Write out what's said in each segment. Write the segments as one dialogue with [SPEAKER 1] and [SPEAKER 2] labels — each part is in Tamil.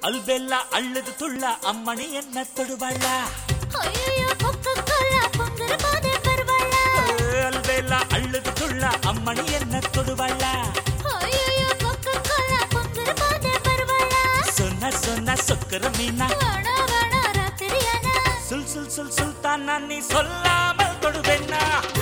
[SPEAKER 1] அல்பெல்லா அழுது துள்ள அம்மணி என்ன தொடுவாளா
[SPEAKER 2] ஐயையோ, கொக்கோகோலா பொங்குற போதே வருவாளா?
[SPEAKER 1] அல்பெல்லா அழுது துள்ள அம்மணி என்ன தொடுவாளா
[SPEAKER 2] ஐயையோ, கொக்கோகோலா பொங்குற போதே வருவாளா?
[SPEAKER 1] சொன்ன சொன்ன சொக்குற மீனா
[SPEAKER 2] வேணா, வேணா, ராத்திரியானா?
[SPEAKER 1] சுல் சுல் சுல் சுல்தான் நீ சொல்லாமல் தொடுவேன்னா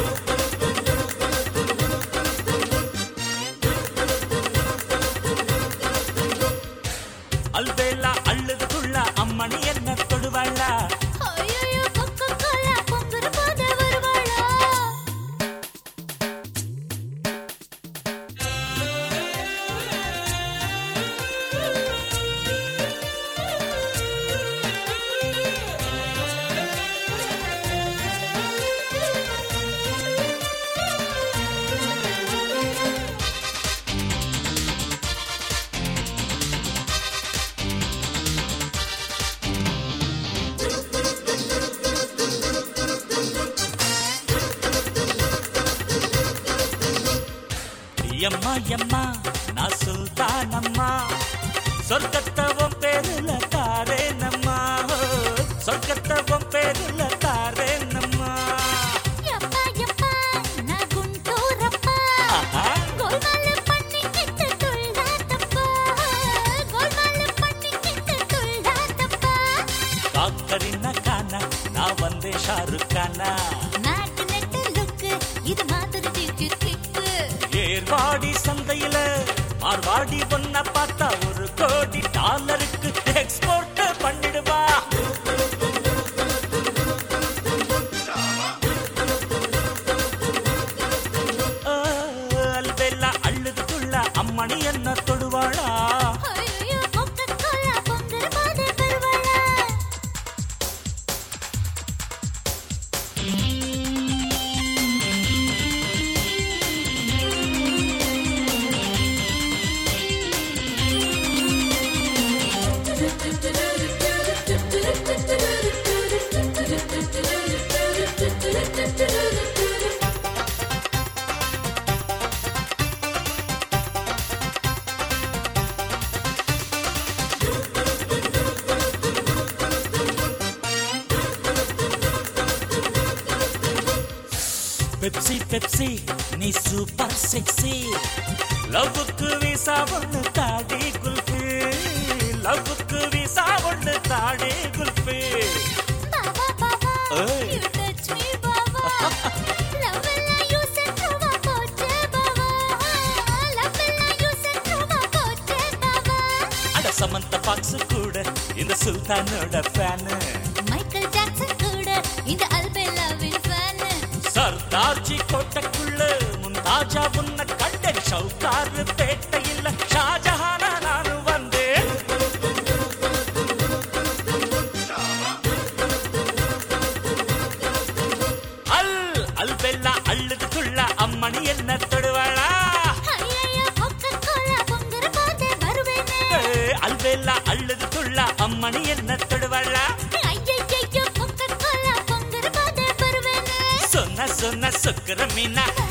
[SPEAKER 1] அல்பேலா அழுது துள்ள அம்மணி என்ன தொடுவாளா
[SPEAKER 2] ஐயையோ, கொக்கோகோலா பொங்குற போதே வருவாளா?
[SPEAKER 1] எம்மா எம்மா நான் சுல்தானம்மா சொர்க்கத்தவம் பேருல தாரே நம்மா சொர்க்கத்தவம் பேருல தாரே நம்மா
[SPEAKER 2] யப்பா, யப்பா, நான் குண்டூரப்பா.
[SPEAKER 1] ஆஹா.
[SPEAKER 2] கோல்மாலு பண்ணிக்கிட்டு துள்ளாதப்பா. கோல்மாலு பண்ணிக்கிட்டு துள்ளாதப்பா.
[SPEAKER 1] காக்கரின கானா நான் வந்தே ஷாருக் கானா
[SPEAKER 2] நாட்டு நெட்டு லுக்கு, இது மாதிரி திக்கு கிக்கு.
[SPEAKER 1] ஏர்வாடி சந்தையில மார்வாடி பொண்ண பார்த்தா ஒரு கோடி டாலருக்கு எக்ஸ்போர்ட் பண்ணிடுவா ஆ, அல்பெல்லா அழுதுக்குள்ள அம்மணி என்ன தொடுவாளா
[SPEAKER 2] ஐயையோ, கொக்கோகோலா பொங்குற போதே வருவாளா?
[SPEAKER 1] பெப்சி பெப்சி நீ சூப்பர் செக்ஸி லவ்வுக்கு வீசா ஒண்ணு தாடி குல்ஃபி லவ்வுக்கு வீசா ஒண்ணு தாடி குல்ஃபி
[SPEAKER 2] பாவா, பாவா,
[SPEAKER 1] ஏய்.
[SPEAKER 2] you touch me, Bava. Love எல்லாம் use and throw ஆ போச்சே, பாவா. Love எல்லாம் use and throw ஆ போச்சே, பாவா.
[SPEAKER 1] அட சமந்த பாக்ஸ் கூட இந்த சுல்தானோட ஃபேனு
[SPEAKER 2] மைக்கேல் ஜாக்சன் கூட இந்த அல்பெல்லாவின் fan.
[SPEAKER 1] சர்தார்ஜி கோட்டைக்குள்ள முன்தாஜா உன்ன கண்டேன் ஷவுகார் பேட்டையில் ஷாஜஹானா நானும் வந்தேன் அல் அல்பெல்லா அள்ளுதுக்குள்ள அம்மணி என்ன தொடுவாளா
[SPEAKER 2] ஐயையோ, Coca-Cola பொங்குற போதே வருவேனே.
[SPEAKER 1] ஏ, அல்பெல்லா அள்ளுதுக்குள்ள அம்மணி என்ன தொடுவாளா
[SPEAKER 2] ஐயையையோ, Coca-Cola பொங்குற போதே வருவேனே.
[SPEAKER 1] சொன்ன சொன்ன சுக்கர மீனா